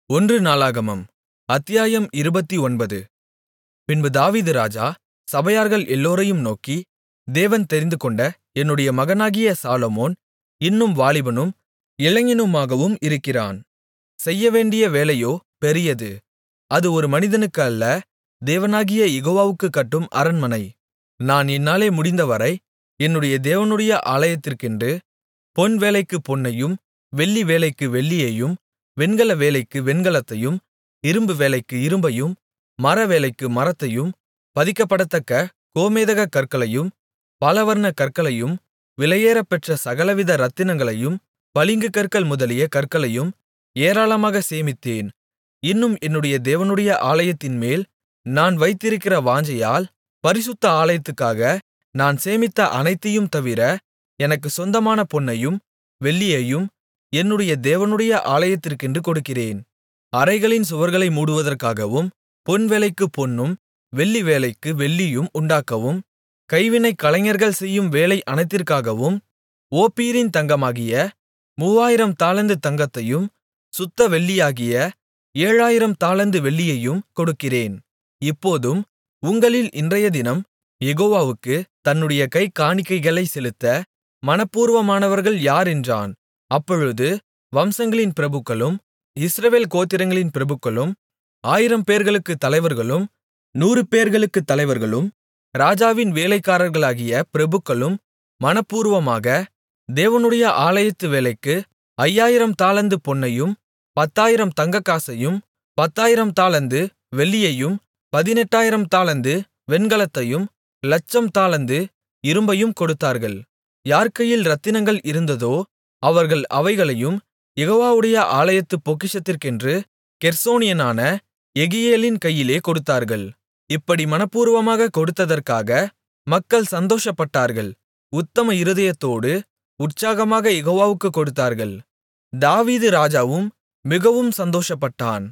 ஒன்று நாளாகமம் அத்தியாயம் இருபத்தொன்பது பின்பு தாவீது ராஜா சபையார்கள் எல்லோரையும் நோக்கி தேவன் தெரிந்துகொண்ட என்னுடைய மகனாகிய சாலொமோன் இன்னும் வாலிபனும் இளைஞனுமாகவும் இருக்கிறான் செய்யவேண்டிய வேலையோ பெரியது அது ஒரு மனிதனுக்கு அல்ல தேவனாகிய யெகோவாவுக்குக் கட்டும் அரண்மனை நான் என்னாலே முடிந்தவரை என்னுடைய தேவனுடைய ஆலயத்திற்கென்று பொன் வேலைக்குப் பொன்னையும் வெள்ளி வேலைக்கு வெள்ளியையும் வெண்கல வேலைக்கு வெண்கலத்தையும் இரும்பு வேலைக்கு இரும்பையும் மரவேலைக்கு மரத்தையும் பதிக்கப்படத்தக்க கோமேதகக் கற்களையும் பலவர்ணக் கற்களையும் விலையேறப்பெற்ற சகலவித இரத்தினங்களையும் பளிங்குக்கற்கள் முதலிய கற்களையும் ஏராளமாகச் சேமித்தேன் இன்னும் என்னுடைய தேவனுடைய ஆலயத்தின்மேல் நான் வைத்திருக்கிற வாஞ்சையால் பரிசுத்த ஆலயத்துக்காக நான் சேமித்த அனைத்தையும் தவிர எனக்குச் சொந்தமான பொன்னையும் வெள்ளியையும் என்னுடைய தேவனுடைய ஆலயத்திற்கென்று கொடுக்கிறேன் அறைகளின் சுவர்களை மூடுவதற்காகவும் பொன் வேலைக்குப் பொன்னும் வெள்ளி வேலைக்கு வெள்ளியும் உண்டாக்கவும் கைவினைக் கலைஞர்கள் செய்யும் வேலை அனைத்திற்காகவும் ஓப்பீரின் தங்கமாகிய மூவாயிரம் தாலந்து தங்கத்தையும் சுத்த வெள்ளியாகிய ஏழாயிரம் தாலந்து வெள்ளியையும் கொடுக்கிறேன் இப்போதும் உங்களில் இன்றையதினம் யெகோவாவுக்குத் தன்னுடைய கைக் காணிக்கைகளைச் செலுத்த மனப்பூர்வமானவர்கள் யார் என்றான் அப்பொழுது வம்சங்களின் பிரபுக்களும் இஸ்ரவேல் கோத்திரங்களின் பிரபுக்களும் ஆயிரம் பேர்களுக்குத் தலைவர்களும் நூறு பேர்களுக்குத் தலைவர்களும் ராஜாவின் வேலைக்காரர்களாகிய பிரபுக்களும் மனப்பூர்வமாக தேவனுடைய ஆலயத்து வேலைக்கு ஐயாயிரம் தாலந்து பொன்னையும் பத்தாயிரம் தங்கக்காசையும் பத்தாயிரம் தாலந்து வெள்ளியையும் பதினெட்டாயிரம் தாலந்து வெண்கலத்தையும் லட்சம் தாலந்து இரும்பையும் கொடுத்தார்கள் யார் கையில் இரத்தினங்கள் இருந்ததோ அவர்கள் அவைகளையும் யெகோவாவுடைய ஆலயத்துப் பொக்கிஷத்திற்கென்று கெர்சோனியனான யெகியேலின் கையிலே கொடுத்தார்கள் இப்படி மனப்பூர்வமாகக் கொடுத்ததற்காக மக்கள் சந்தோஷப்பட்டார்கள் உத்தம இருதயத்தோடு உற்சாகமாக யெகோவாவுக்குக் கொடுத்தார்கள் தாவீது ராஜாவும் மிகவும் சந்தோஷப்பட்டான்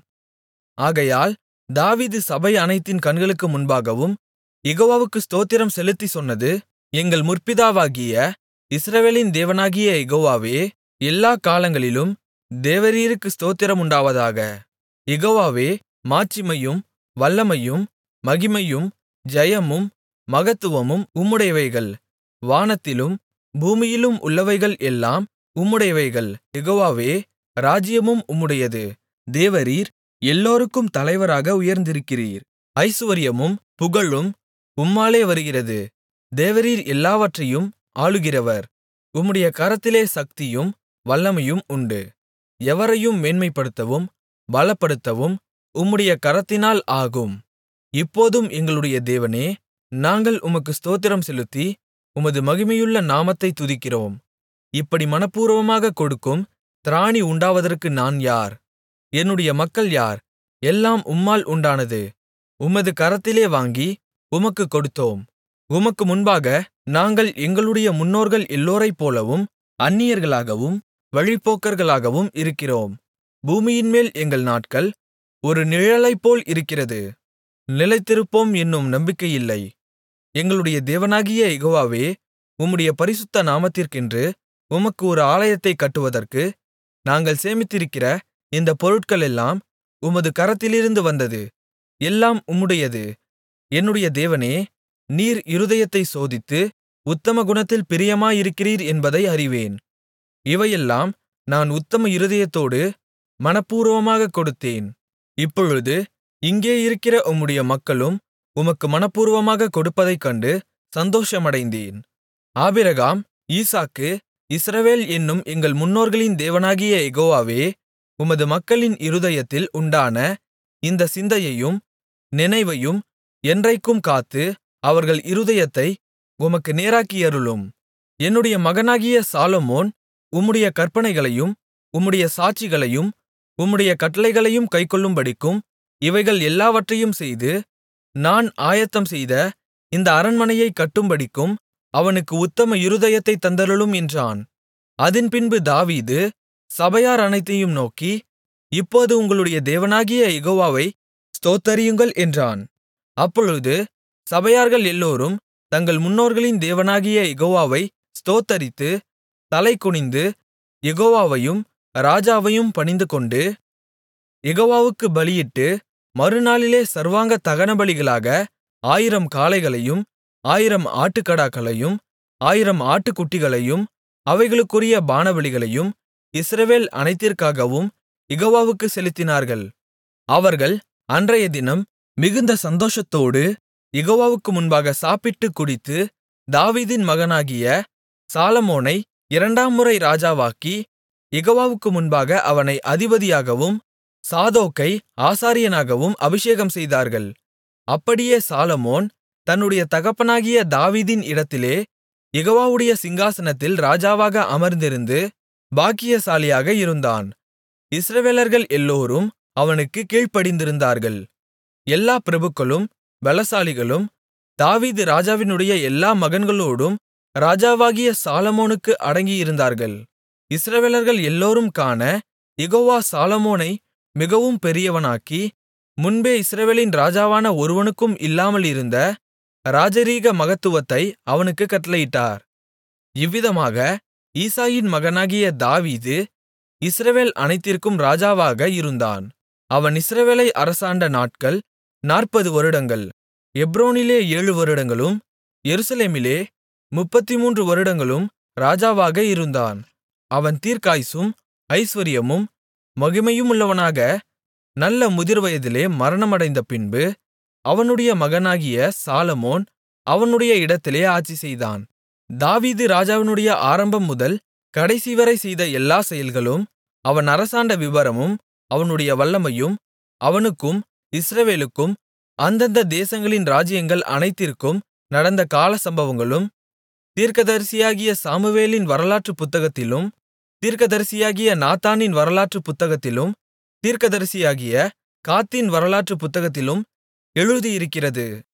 ஆகையால் தாவீது சபை அனைத்தின் கண்களுக்கு முன்பாகவும் யெகோவாவுக்கு ஸ்தோத்திரம் செலுத்திச் சொன்னது எங்கள் முற்பிதாவாகிய இஸ்ரவேலின் தேவனாகிய யெகோவாவே எல்லாக் காலங்களிலும் தேவரீருக்கு ஸ்தோத்திரம் உண்டாவதாக யெகோவாவே மாட்சிமையும் வல்லமையும் மகிமையும் ஜெயமும் மகத்துவமும் உம்முடையவைகள் வானத்திலும் பூமியிலும் உள்ளவைகள் எல்லாம் உம்முடையவைகள் யெகோவாவே ராஜ்யமும் உம்முடையது தேவரீர் எல்லோருக்கும் தலைவராக உயர்ந்திருக்கிறீர் ஐசுவரியமும் புகழும் உம்மாலே வருகிறது தேவரீர் எல்லாவற்றையும் ஆளுகிறவர் உம்முடைய கரத்திலே சக்தியும் வல்லமையும் உண்டு எவரையும் மேன்மைப்படுத்தவும் பலப்படுத்தவும் உம்முடைய கரத்தினால் ஆகும் இப்போதும் எங்களுடைய தேவனே நாங்கள் உமக்கு ஸ்தோத்திரம் செலுத்தி உமது மகிமையுள்ள நாமத்தைத் துதிக்கிறோம் இப்படி மனப்பூர்வமாகக் கொடுக்கும் திராணி உண்டாவதற்கு நான் யார் என்னுடைய மக்கள் யார் எல்லாம் உம்மால் உண்டானது உமது கரத்திலே வாங்கி உமக்குக் கொடுத்தோம் உமக்கு முன்பாக நாங்கள் எங்களுடைய முன்னோர்கள் எல்லோரைப்போலவும் அந்நியர்களாகவும் வழிப்போக்கர்களாகவும் இருக்கிறோம் பூமியின்மேல் எங்கள் நாட்கள் ஒரு நிழலைப்போல் இருக்கிறது நிலைத்திருப்போம் என்னும் நம்பிக்கையில்லை எங்களுடைய தேவனாகிய யெகோவாவே உம்முடைய பரிசுத்த நாமத்திற்கென்று உமக்கு ஒரு ஆலயத்தைக் கட்டுவதற்கு நாங்கள் சேமித்திருக்கிற இந்தப் பொருட்களெல்லாம் உமது கரத்திலிருந்து வந்தது எல்லாம் உம்முடையது என்னுடைய தேவனே நீர் இருதயத்தைச் சோதித்து உத்தம குணத்தில் பிரியமாயிருக்கிறீர் என்பதை அறிவேன் இவையெல்லாம் நான் உத்தம இருதயத்தோடு மனப்பூர்வமாகக் கொடுத்தேன் இப்பொழுது இங்கே இருக்கிற உம்முடைய மக்களும் உமக்கு மனப்பூர்வமாகக் கொடுப்பதைக் கண்டு சந்தோஷமடைந்தேன் ஆபிரகாம் ஈசாக்கு இஸ்ரவேல் என்னும் எங்கள் முன்னோர்களின் தேவனாகிய யெகோவாவே உமது மக்களின் இருதயத்தில் உண்டான இந்த சிந்தையையும் நினைவையும் என்றைக்கும் காத்து அவர்கள் இருதயத்தை உமக்கு நேராக்கியருளும் என்னுடைய மகனாகிய சாலொமோன் உம்முடைய கற்பனைகளையும் உம்முடைய சாட்சிகளையும் உம்முடைய கட்டளைகளையும் கைக்கொள்ளும்படிக்கும் இவைகள் எல்லாவற்றையும் செய்து நான் ஆயத்தம் செய்த இந்த அரண்மனையைக் கட்டும்படிக்கும் அவனுக்கு உத்தம இருதயத்தைத் தந்தருளும் என்றான் அதின்பின்பு தாவீது சபையார் அனைத்தையும் நோக்கி இப்போது உங்களுடைய தேவனாகிய யெகோவாவை ஸ்தோத்தரியுங்கள் என்றான் அப்பொழுது சபையார்கள் எல்லோரும் தங்கள் முன்னோர்களின் தேவனாகிய யெகோவாவை ஸ்தோத்தரித்து தலைகுனிந்து யெகோவாவையும் ராஜாவையும் பணிந்துகொண்டு யெகோவாவுக்குப் பலியிட்டு மறுநாளிலே சர்வாங்க தகனபலிகளாக ஆயிரம் காளைகளையும் ஆயிரம் ஆட்டுக்கடாக்களையும் ஆயிரம் ஆட்டுக்குட்டிகளையும் அவைகளுக்குரிய பானபலிகளையும் இஸ்ரவேல் அனைத்திற்காகவும் யெகோவாவுக்குச் செலுத்தினார்கள் அவர்கள் அன்றையதினம் மிகுந்த சந்தோஷத்தோடு யெகோவாவுக்கு முன்பாக சாப்பிட்டுக் குடித்து தாவீதின் மகனாகிய சாலொமோனை இரண்டாம் முறை ராஜாவாக்கி யெகோவாவுக்கு முன்பாக அவனை அதிபதியாகவும் சாதோக்கை ஆசாரியனாகவும் அபிஷேகம் செய்தார்கள் அப்படியே சாலொமோன் தன்னுடைய தகப்பனாகிய தாவீதின் இடத்திலே யெகோவாவுடைய சிங்காசனத்தில் ராஜாவாக அமர்ந்திருந்து பாக்கியசாலியாக இருந்தான் இஸ்ரவேலர்கள் எல்லோரும் அவனுக்குக் கீழ்ப்படிந்திருந்தார்கள் எல்லா பிரபுக்களும் பலசாலிகளும் தாவீது ராஜாவினுடைய எல்லா மகன்களோடும் ராஜாவாகிய சாலொமோனுக்கு அடங்கியிருந்தார்கள் இஸ்ரவேலர்கள் எல்லோரும் காண யெகோவா சாலொமோனை மிகவும் பெரியவனாக்கி முன்பே இஸ்ரவேலின் ராஜாவான ஒருவனுக்கும் இல்லாமல் இருந்த ராஜரீக மகத்துவத்தை அவனுக்குக் கட்டளையிட்டார் இவ்விதமாக ஈசாயின் மகனாகிய தாவீது இஸ்ரவேல் அனைத்திற்கும் ராஜாவாக இருந்தான் அவன் இஸ்ரவேலை அரசாண்ட நாட்கள் நாற்பது வருடங்கள் எப்ரோனிலே ஏழு வருடங்களும் எருசலேமிலே முப்பத்துமூன்று வருடங்களும் ராஜாவாக இருந்தான் அவன் தீர்க்காயுசும் ஐசுவரியமும் மகிமையுமுள்ளவனாக நல்ல முதிர்வயதிலே மரணமடைந்த பின்பு அவனுடைய மகனாகிய சாலொமோன் அவனுடைய இடத்திலே ஆட்சிசெய்தான் தாவீது ராஜாவினுடைய ஆரம்பம் முதல் கடைசிவரை செய்த எல்லா செயல்களும் அவன் அரசாண்ட விபரமும் அவனுடைய வல்லமையும் அவனுக்கும் இஸ்ரவேலுக்கும் அந்தந்த தேசங்களின் ராஜ்யங்கள் அனைத்திற்கும் நடந்த காலசம்பவங்களும் தீர்க்கதரிசியாகிய சாமுவேலின் வரலாற்றுப் புத்தகத்திலும் தீர்க்கதரிசியாகிய நாத்தானின் வரலாற்றுப் புத்தகத்திலும் தீர்க்கதரிசியாகிய காத்தின் வரலாற்றுப் புத்தகத்திலும் எழுதியிருக்கிறது